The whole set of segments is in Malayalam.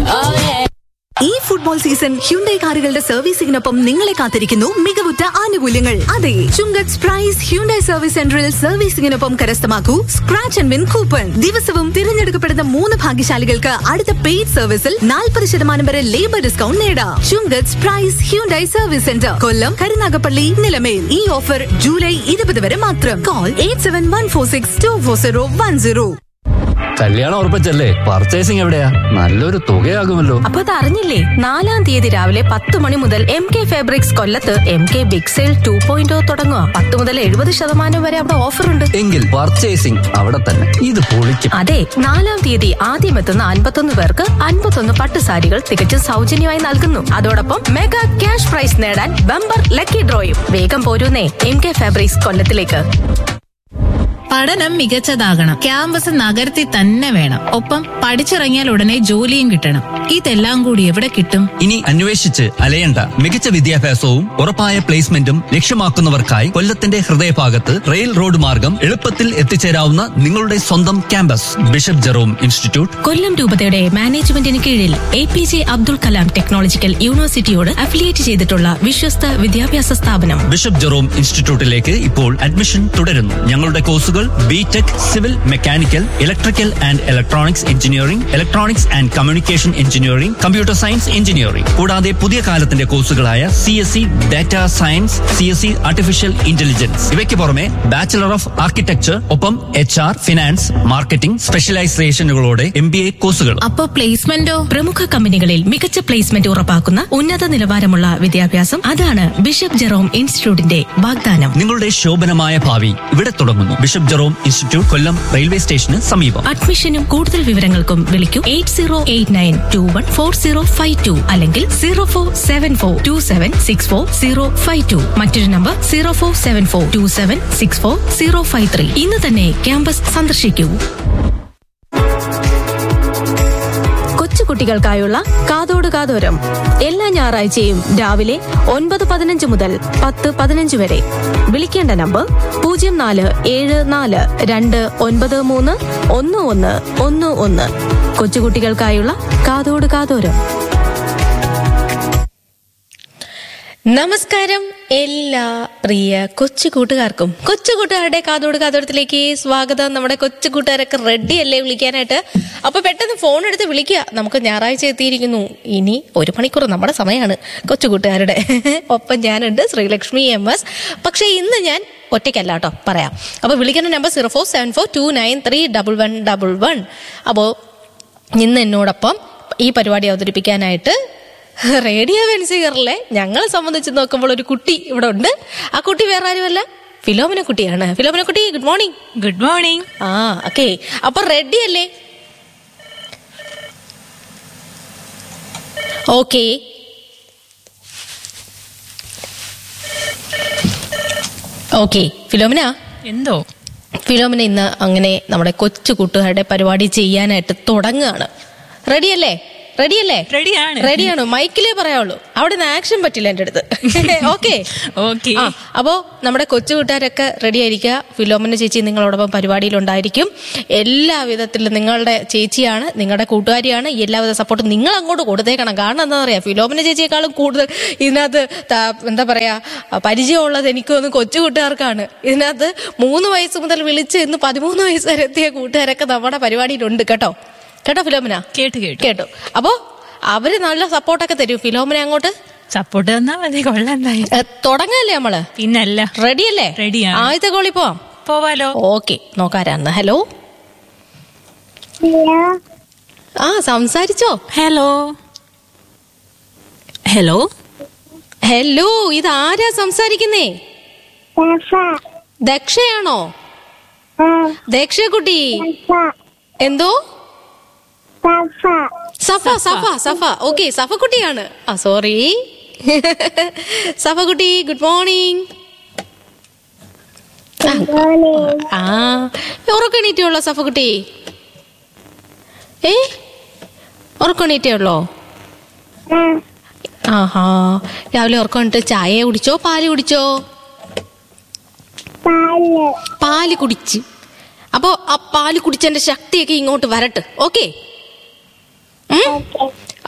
ഈ ഫുട്ബോൾ സീസൺ ഹ്യുണ്ടൈ കാറുകളുടെ സർവീസിംഗിനൊപ്പം നിങ്ങളെ കാത്തിരിക്കുന്നു മികവുറ്റ ആനുകൂല്യങ്ങൾ അതെ ചുങ്കത്ത് പ്രൈസ് ഹ്യുണ്ടൈ സർവീസ് സെന്ററിൽ സർവീസിംഗിനൊപ്പം കരസ്ഥമാക്കൂ സ്ക്രാച്ച് ആൻഡ് വിൻ കൂപ്പൺ ദിവസവും തിരഞ്ഞെടുക്കപ്പെടുന്ന മൂന്ന് ഭാഗ്യശാലികൾക്ക് അടുത്ത പെയ്ഡ് സർവീസിൽ നാൽപ്പത് ശതമാനം വരെ ലേബർ ഡിസ്കൗണ്ട് നേടാം Chungath prize Hyundai service centre Kollam Karunagappally Nilamel ഈ ഓഫർ ജൂലൈ ഇരുപത് വരെ മാത്രം call eight seven one four six two four zero one zero കല്യാണം ഉറപ്പിച്ചല്ലേ പർച്ചേസിംഗ് എവിടെയാ നല്ലൊരു തുകയാകുമല്ലോ അപ്പൊ അത് അറിഞ്ഞില്ലേ നാലാം തീയതി രാവിലെ പത്ത് മണി മുതൽ എം കെ ഫാബ്രിക്സ് കൊല്ലത്ത് M K big sale two point O തുടങ്ങുക പത്ത് മുതൽ എഴുപത് ശതമാനം വരെ അവിടെ ഓഫർ ഉണ്ട് എങ്കിൽ പർച്ചേസിംഗ് അവിടെ തന്നെ ഇത് പൊളിക്കും അതെ നാലാം തീയതി ആദ്യം എത്തുന്ന അൻപത്തൊന്ന് പേർക്ക് അൻപത്തൊന്ന് പട്ട് സാരികൾ തികച്ചും സൗജന്യമായി നൽകുന്നു അതോടൊപ്പം മെഗാ ക്യാഷ് പ്രൈസ് നേടാൻ ബമ്പർ ലക്കി ഡ്രോയും വേഗം പോരൂന്നേ എം കെ ഫാബ്രിക്സ് കൊല്ലത്തിലേക്ക് പഠനം മികച്ചതാകണം ക്യാമ്പസ് നഗരത്തിൽ തന്നെ വേണം ഒപ്പം പഠിച്ചിറങ്ങിയാൽ ഉടനെ ജോലിയും കിട്ടണം ഇതെല്ലാം കൂടി എവിടെ കിട്ടും ഇനി അന്വേഷിച്ച് അലയണ്ട മികച്ച വിദ്യാഭ്യാസവും ഉറപ്പായ പ്ലേസ്മെന്റും ലക്ഷ്യമാക്കുന്നവർക്കായി കൊല്ലത്തിന്റെ ഹൃദയഭാഗത്ത് റെയിൽ റോഡ് മാർഗം എളുപ്പത്തിൽ എത്തിച്ചേരാവുന്ന നിങ്ങളുടെ സ്വന്തം campus bishop Jerome institute Kollam രൂപതയുടെ മാനേജ്മെന്റിന് കീഴിൽ A P J Abdul Kalam technological യൂണിവേഴ്സിറ്റിയോട് അഫിലിയേറ്റ് ചെയ്തിട്ടുള്ള വിശ്വസ്ത വിദ്യാഭ്യാസ സ്ഥാപനം ബിഷപ്പ് ജെറോം ഇൻസ്റ്റിറ്റ്യൂട്ടിലേക്ക് ഇപ്പോൾ അഡ്മിഷൻ തുടരുന്നു ഞങ്ങളുടെ കോഴ്സുകൾ B tech civil mechanical electrical and electronics engineering electronics and communication engineering computer science engineering കൂടാതെ പുതിയ കാലത്തിന്റെ കോഴ്സുകളായ C S C data science C S C artificial intelligence ഇവയ്ക്ക് പുറമെ ബാച്ചിലർ ഓഫ് ആർക്കിടെക്ചർ ഒപ്പം എച്ച് ആർ ഫിനാൻസ് മാർക്കറ്റിംഗ് സ്പെഷ്യലൈസേഷനുകളോടെ എം ബി എ കോഴ്സുകൾ അപ്പൊ പ്ലേസ്മെന്റോ പ്രമുഖ കമ്പനികളിൽ മികച്ച പ്ലേസ്മെന്റ് ഉറപ്പാക്കുന്ന ഉന്നത നിലവാരമുള്ള വിദ്യാഭ്യാസം അതാണ് ബിഷപ്പ് ജെറോം ഇൻസ്റ്റിറ്റ്യൂട്ടിന്റെ വാഗ്ദാനം നിങ്ങളുടെ ശോഭനമായ ഭാവി ഇവിടെ തുടങ്ങുന്നു bishop Jerome institute Kollam railway സ്റ്റേഷന് സമീപം അഡ്മിഷനും കൂടുതൽ വിവരങ്ങൾക്കും വിളിക്കൂ eight zero eight nine two one four zero five two അല്ലെങ്കിൽ zero four seven four two seven six four zero five two മറ്റൊരു number zero four seven four two seven six four zero five three ഇന്ന് തന്നെ ക്യാമ്പസ് സന്ദർശിക്കൂ കൊച്ചുകുട്ടികൾക്കായുള്ള കാതോട് കാതോരം എല്ലാ ഞായറാഴ്ചയും രാവിലെ ഒൻപത് പതിനഞ്ച് മുതൽ പത്ത് പതിനഞ്ച് വരെ വിളിക്കേണ്ട നമ്പർ പൂജ്യം നാല് ഏഴ് നാല് രണ്ട് ഒൻപത് മൂന്ന് ഒന്ന് ഒന്ന് ഒന്ന് ഒന്ന് കൊച്ചുകുട്ടികൾക്കായുള്ള കാതോട് കാതോരം നമസ്കാരം എല്ലാ പ്രിയ കൊച്ചു കൂട്ടുകാർക്കും കൊച്ചു കൂട്ടുകാരുടെ കാതോട് കാതോടത്തിലേക്ക് സ്വാഗതം നമ്മുടെ കൊച്ചു കൂട്ടുകാരൊക്കെ റെഡി അല്ലേ വിളിക്കാനായിട്ട് അപ്പൊ പെട്ടെന്ന് ഫോൺ എടുത്ത് വിളിക്കുക നമുക്ക് ഞായറാഴ്ച എത്തിയിരിക്കുന്നു ഇനി ഒരു മണിക്കൂർ നമ്മുടെ സമയമാണ് കൊച്ചു കൂട്ടുകാരുടെ ഒപ്പം ഞാനുണ്ട് ശ്രീലക്ഷ്മി എം എസ് പക്ഷെ ഇന്ന് ഞാൻ ഒറ്റയ്ക്കല്ല കേട്ടോ പറയാം അപ്പൊ വിളിക്കുന്ന number zero four seven four two nine three double one double one അപ്പോൾ ഇന്ന് എന്നോടൊപ്പം ഈ പരിപാടി അവതരിപ്പിക്കാനായിട്ട് റേഡിയോ വെൻസിഗറിലെ ഞങ്ങളെ സംബന്ധിച്ച് നോക്കുമ്പോൾ ഒരു കുട്ടി ഇവിടെ ഉണ്ട് ആ കുട്ടി വേറെ ആരുമല്ല ഫിലോമിന കുട്ടിയാണ് ഫിലോമിന കുട്ടി ഗുഡ് മോർണിംഗ് ഗുഡ് മോർണിംഗ് ആ ഓക്കെ അപ്പൊ റെഡി അല്ലേ ഓക്കെ ഓക്കെ ഫിലോമിന എന്തോ ഫിലോമിന ഇന്ന് അങ്ങനെ നമ്മുടെ കൊച്ചു കൂട്ടുകാരുടെ പരിപാടി ചെയ്യാനായിട്ട് തുടങ്ങുകയാണ് റെഡിയല്ലേ റെഡിയല്ലേ റെഡിയാണ്. റെഡിയാണ് മൈക്കിലേ പറയാവുള്ളൂ അവിടെ നിന്ന് ആക്ഷൻ പറ്റില്ല എൻ്റെ അടുത്ത് ഓക്കെ Okay. ആ അപ്പോ നമ്മുടെ കൊച്ചു കൂട്ടുകാരൊക്കെ റെഡി ആയിരിക്കുക ഫിലോമിന ചേച്ചി നിങ്ങളോടൊപ്പം പരിപാടിയിലുണ്ടായിരിക്കും എല്ലാ വിധത്തിലും നിങ്ങളുടെ ചേച്ചിയാണ് നിങ്ങളുടെ കൂട്ടുകാരിയാണ് എല്ലാവിധ സപ്പോർട്ടും നിങ്ങൾ അങ്ങോട്ട് കൊടുത്തേക്കണം കാരണം എന്താ പറയാ ഫിലോമിന ചേച്ചിയെക്കാളും കൂടുതൽ ഇതിനകത്ത് ത- എന്താ പറയാ പരിചയമുള്ളത് എനിക്ക് തോന്നുന്നു കൊച്ചു കൂട്ടുകാർക്കാണ് ഇതിനകത്ത് മൂന്ന് വയസ്സ് മുതൽ വിളിച്ച് ഇന്ന് പതിമൂന്ന് വയസ്സ് വരെ എത്തിയ കൂട്ടുകാരൊക്കെ നമ്മുടെ പരിപാടിയിലുണ്ട് കേട്ടോ കേട്ടോ ഫിലോമിന കേട്ടു കേട്ടു കേട്ടോ അപ്പോ അവര് നല്ല സപ്പോർട്ടൊക്കെ തരും ഫിലോമിന അങ്ങോട്ട് സപ്പോർട്ട് തന്നാ മതി കൊള്ളണ്ടായി ഏ, തുടങ്ങല്ലേ നമ്മള് പിന്നല്ല റെഡിയല്ലേ റെഡിയാണ്. ആദ്യത്തെ കോളി പോവാം പോവാലോ ഓക്കെ നോക്കാരാന്ന് ഹലോ ആ സംസാരിച്ചോ ഹലോ ഹലോ ഹലോ ഇത് ആരാ സംസാരിക്കുന്നേ ദക്ഷയാണോ ദക്ഷക്കുട്ടി എന്തോ സഫ സഫ സഫ ഓക്കെ സഫ കുട്ടിയാണ് ആ സോറി സഫ കുട്ടി ഗുഡ് മോർണിംഗ് ആ ഉറക്കണീറ്റേ ഉള്ളോ സഫ കുട്ടി ഏ ഉറക്കണീറ്റേ ഉള്ളോ ആഹാ രാവിലെ ഉറക്കമിട്ട് ചായ കുടിച്ചോ പാല് കുടിച്ചോ പാല് കുടിച്ച് അപ്പോ ആ പാല് കുടിച്ചതിന്റെ ശക്തിയൊക്കെ ഇങ്ങോട്ട് വരട്ടെ ഓക്കെ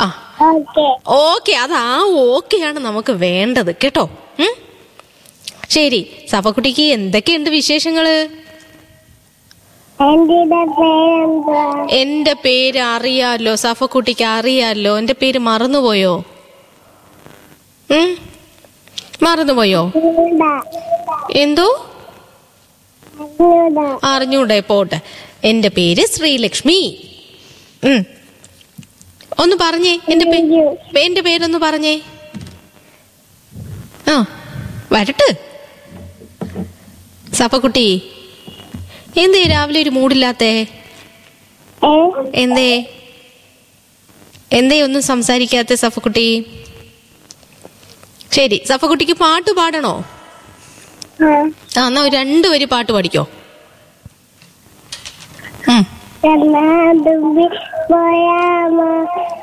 ഓക്കെ ഓക്കെ അത് ആ ഓക്കെയാണ് നമുക്ക് വേണ്ടത് കേട്ടോ ഉം? ശരി സഫക്കുട്ടിക്ക് എന്തൊക്കെയുണ്ട് വിശേഷങ്ങള് എന്റെ പേരെന്താ എന്റെ പേര് അറിയാലോ സഫക്കുട്ടിക്ക് അറിയാലോ എന്റെ പേര് മറന്നുപോയോ ഉം? മറന്നുപോയോ അഞ്ഞൂടാ എന്തോ അഞ്ഞൂടാ അറിഞ്ഞൂടെ പോട്ടെ എന്റെ പേര് ശ്രീലക്ഷ്മി ഉം. ഒന്ന് പറഞ്ഞേ എന്റെ പേ- എന്റെ പേരൊന്ന് പറഞ്ഞേ ആ വരട്ട് സപ്പക്കുട്ടി എന്തേ രാവിലെ ഒരു മൂടില്ലാത്തേ ഏ എന്തേ എന്തേ ഒന്നും സംസാരിക്കാത്ത സഫക്കുട്ടി ശരി സഫക്കുട്ടിക്ക് പാട്ട് പാടണോ ആ ആ എന്നാ ഒരു രണ്ട് വരി പാട്ട് പാടിക്കോ ഉം ചെന്നാ തുമ്പി പോയാമോ